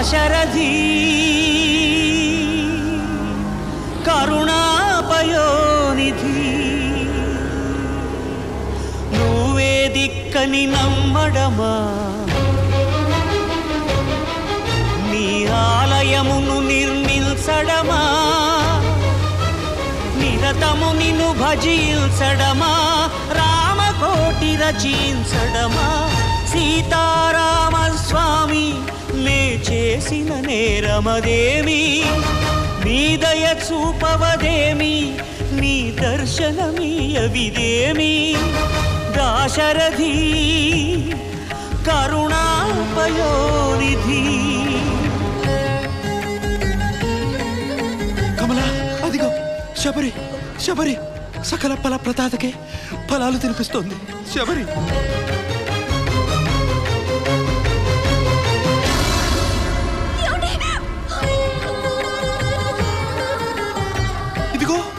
దాశరథి కరుణాపయోనిధి నువ్వే దిక్కని నమ్మడమా నీ ఆలయమును నిర్మించడమా నిరతము నిన్ను భజించడమా రామకోటి రచించడమా సీతారామ స్వామి నే చేసిన నేరమదేమి నీ దయ చూపవదేమి నీ దర్శనమీయవిదేమి దాశరథి కరుణాపయోనిధి కమల అదిగో శబరి శబరి సకల ఫల ప్రదాతకే ఫలాలు తినిపిస్తోంది శబరి ఇదిగో